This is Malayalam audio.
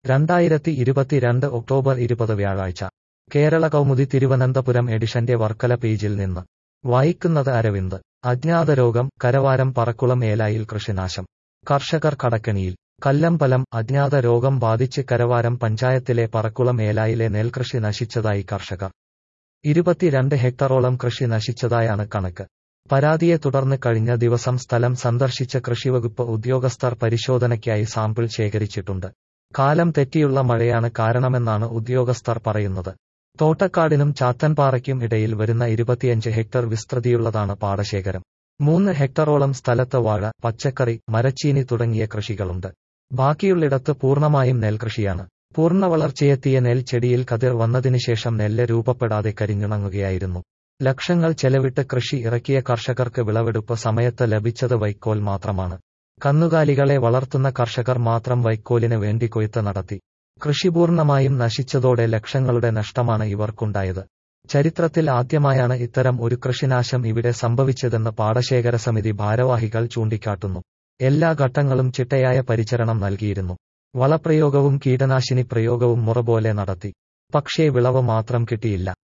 രണ്ടായിരത്തി ഇരുപത്തിരണ്ട് ഒക്ടോബർ ഇരുപത് വ്യാഴാഴ്ച കേരള കൗമുദി തിരുവനന്തപുരം എഡിഷന്റെ വർക്കല പേജിൽ നിന്ന് വായിക്കുന്നത് അരവിന്ദ് അജ്ഞാത രോഗം കരവാരം പറക്കുളം ഏലായിൽ കൃഷിനാശം കർഷകർ കടക്കണിയിൽ കല്ലമ്പലം അജ്ഞാത രോഗം ബാധിച്ച് കരവാരം പഞ്ചായത്തിലെ പറക്കുളം ഏലായിലെ നെൽകൃഷി നശിച്ചതായി കർഷകർ ഇരുപത്തിരണ്ട് ഹെക്ടറോളം കൃഷി നശിച്ചതായാണ് കണക്ക് പരാതിയെ തുടർന്ന് കഴിഞ്ഞ ദിവസം സ്ഥലം സന്ദർശിച്ച കൃഷിവകുപ്പ് ഉദ്യോഗസ്ഥർ പരിശോധനയ്ക്കായി സാമ്പിൾ ശേഖരിച്ചിട്ടുണ്ട് കാലം തെറ്റിയുള്ള മഴയാണ് കാരണമെന്നാണ് ഉദ്യോഗസ്ഥർ പറയുന്നത് തോട്ടക്കാടിനും ചാത്തൻപാറയ്ക്കും ഇടയിൽ വരുന്ന ഇരുപത്തിയഞ്ച് ഹെക്ടർ വിസ്തൃതിയുള്ളതാണ് പാടശേഖരം മൂന്ന് ഹെക്ടറോളം സ്ഥലത്ത് വാഴ പച്ചക്കറി മരച്ചീനി തുടങ്ങിയ കൃഷികളുണ്ട് ബാക്കിയുള്ളിടത്ത് പൂർണ്ണമായും നെൽകൃഷിയാണ് പൂർണ്ണ വളർച്ചയെത്തിയ നെൽച്ചെടിയിൽ കതിർ വന്നതിനുശേഷം നെല്ല് രൂപപ്പെടാതെ കരിഞ്ഞുണങ്ങുകയായിരുന്നു ലക്ഷങ്ങൾ ചെലവിട്ട് കൃഷി ഇറക്കിയ കർഷകർക്ക് വിളവെടുപ്പ് സമയത്ത് ലഭിച്ചത് വൈക്കോൽ മാത്രമാണ് കന്നുകാലികളെ വളർത്തുന്ന കർഷകർ മാത്രം വൈക്കോലിന് വേണ്ടി കൊയ്ത്ത് നടത്തി കൃഷി പൂർണ്ണമായും നശിച്ചതോടെ ലക്ഷങ്ങളുടെ നഷ്ടമാണ് ഇവർക്കുണ്ടായത് ചരിത്രത്തിൽ ആദ്യമായാണ് ഇത്തരം ഒരു കൃഷിനാശം ഇവിടെ സംഭവിച്ചതെന്ന് പാടശേഖര സമിതി ഭാരവാഹികൾ ചൂണ്ടിക്കാട്ടുന്നു എല്ലാ ഘട്ടങ്ങളും ചിട്ടയായ പരിചരണം നൽകിയിരുന്നു വളപ്രയോഗവും കീടനാശിനി പ്രയോഗവും മുറപോലെ നടത്തി പക്ഷേ വിളവ് മാത്രം കിട്ടിയില്ല